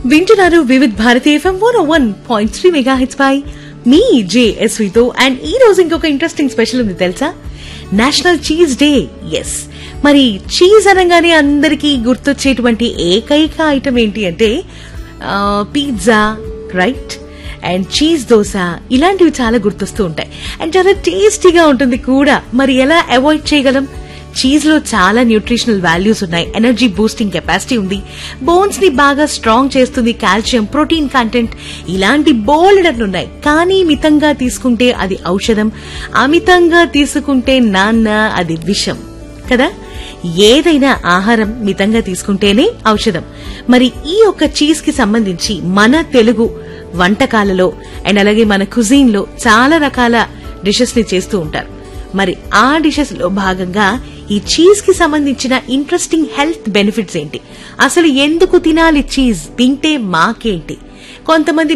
వింటున్నారు Vividh Bharati FM one one point three mega హెచ్ పై మీ జేఎస్వితో అండ్ ఈ రోజు ఇంకొక ఇంట్రెస్టింగ్ స్పెషల్ ఉంది తెలుసా నేషనల్ చీజ్ డే ఎస్ మరి చీజ్ అనగానే అందరికీ గుర్తొచ్చేటువంటి ఏకైక ఐటమ్ ఏంటి అంటే pizza right and cheese dosa ఇలాంటివి చాలా గుర్తొస్తూ ఉంటాయి అండ్ చాలా టేస్టీగా ఉంటుంది కూడా మరి ఎలా అవాయిడ్ చేయగలం చీజ్ లో చాలా న్యూట్రిషనల్ వాల్యూస్ ఉన్నాయి ఎనర్జీ బూస్టింగ్ కెపాసిటీ ఉంది బోన్స్ ని బాగా స్ట్రాంగ్ చేస్తుంది కాల్షియం ప్రోటీన్ కంటెంట్ ఇలాంటి బోల్డ్ అని ఉన్నాయి కానీ మితంగా తీసుకుంటే అది ఔషధం అమితంగా తీసుకుంటే నాన్న అది విషం కదా ఏదైనా ఆహారం మితంగా తీసుకుంటేనే ఔషధం మరి ఈ యొక్క చీజ్ కి సంబంధించి మన తెలుగు వంటకాలలో అండ్ అలాగే మన కుజీన్ లో చాలా రకాల డిషెస్ ని చేస్తూ ఉంటారు మరి ఆ డిషెస్ లో భాగంగా ఈ చీజ్ కి సంబంధించిన ఇంట్రెస్టింగ్ హెల్త్ బెనిఫిట్స్ ఏంటి అసలు ఎందుకు తినాలి చీజ్ తింటే మాకేంటి కొంతమంది